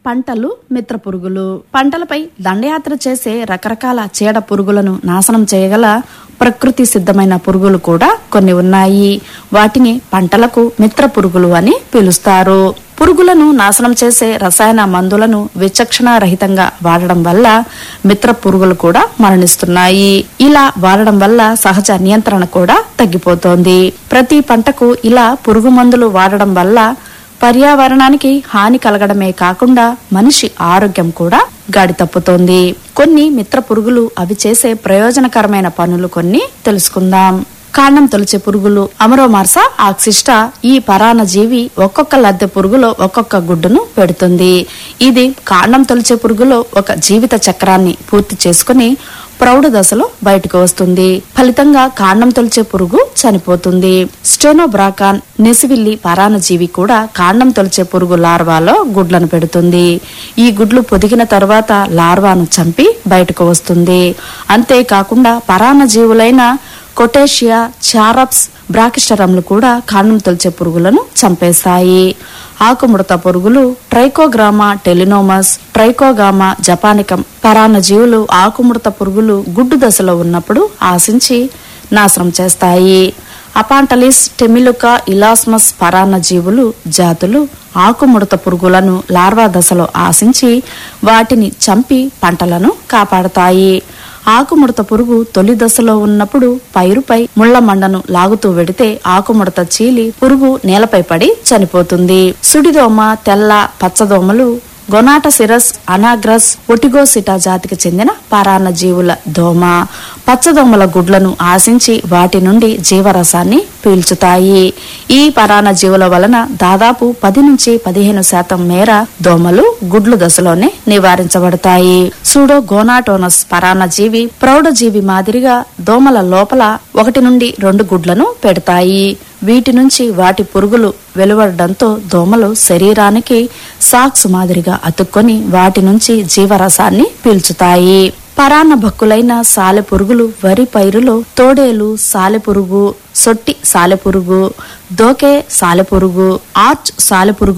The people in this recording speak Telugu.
పంటలు మిత్ర పురుగులు పంటలపై దండయాత్ర చేసే రకరకాల చీడ పురుగులను నాశనం చేయగల ప్రకృతి సిద్ధమైన పురుగులు కూడా కొన్ని ఉన్నాయి వాటిని పంటలకు మిత్ర పురుగులు అని పిలుస్తారు పురుగులను నాశనం చేసే రసాయన మందులను విచక్షణ రహితంగా వాడడం వల్ల మిత్ర పురుగులు కూడా మరణిస్తున్నాయి ఇలా వాడడం వల్ల సహజ నియంత్రణ కూడా తగ్గిపోతోంది ప్రతి పంటకు ఇలా పురుగు మందులు వాడడం వల్ల పర్యావరణానికి హాని కలగడమే కాకుండా మనిషి ఆరోగ్యం కూడా గాడి తప్పుతోంది కొన్ని మిత్ర పురుగులు అవి చేసే ప్రయోజనకరమైన పనులు కొన్ని తెలుసుకుందాం కాండం తొలిచే పురుగులు అమరోమార్స ఆక్సిస్ట ఈ పరాణ జీవి ఒక్కొక్క లద్దె పురుగులో ఒక్కొక్క గుడ్డును పెడుతుంది ఇది కాండం తొలిచే పురుగులో ఒక జీవిత చక్రాన్ని పూర్తి చేసుకుని ప్రౌఢ దశలో బయటకు వస్తుంది ఫలితంగా కాండం తొలిచే పురుగు చనిపోతుంది స్టెనోబ్రాకాన్ నెసివిల్లి పరాణజీవి కూడా కాండం తొలిచే పురుగు లార్వాలో గుడ్లను పెడుతుంది ఈ గుడ్లు పొదిగిన తర్వాత లార్వాను చంపి బయటకు వస్తుంది అంతేకాకుండా పరాన్నజీవులైన కొటేషియా చారప్స్ బ్రాకిస్టరమ్లు కూడా కాండం తొలిచే పురుగులను చంపేస్తాయి ఆకుముడత పురుగులు ట్రైకోగ్రామా టెలినోమస్ ట్రైకోగామా జపానికం పరాన్నజీవులు ఆకుముడత పురుగులు గుడ్డు దశలో ఉన్నప్పుడు ఆశించి నాశనం చేస్తాయి అపాంటలిస్ టెమిలుకా ఇలాస్మస్ పరాన్న జీవులు జాతులు ఆకుముడత పురుగులను లార్వా దశలో ఆశించి వాటిని చంపి పంటలను కాపాడతాయి ఆకుముడత పురుగు తొలి దశలో ఉన్నప్పుడు పైరుపై ముళ్ల మండను లాగుతూ వెడితే ఆకుముడత చీలి పురుగు నేలపై పడి చనిపోతుంది సుడిదోమ తెల్ల పచ్చదోమలు గొనాటసిరస్ అనాగ్రస్ ఒటిగోసిటా జాతికి చెందిన పరాన్న జీవుల దోమ పచ్చదోమల గుడ్లను ఆశించి వాటి నుండి జీవరసాన్ని పీల్చుతాయి ఈ పరాన్న జీవుల వలన దాదాపు పది నుంచి పదిహేను శాతం మేర దోమలు గుడ్లు దశలోనే నివారించబడతాయి సూడో గోనాటోనస్ పరాన్న జీవి ప్రౌఢజీవి మాదిరిగా దోమల లోపల ఒకటి నుండి రెండు గుడ్లను పెడతాయి వీటి నుంచి వాటి పురుగులు వెలువడడంతో దోమలు శరీరానికి సాక్స్ మాదిరిగా అతుక్కొని వాటి నుంచి జీవరసాన్ని పీల్చుతాయి పరాన్న భక్కులైన సాలెపురుగులు వరి పైరులో తోడేలు సాలెపురుగు సొట్టి సాలెపురుగు దోకే సాలెపురుగు ఆర్చ్ సాలెపురుగు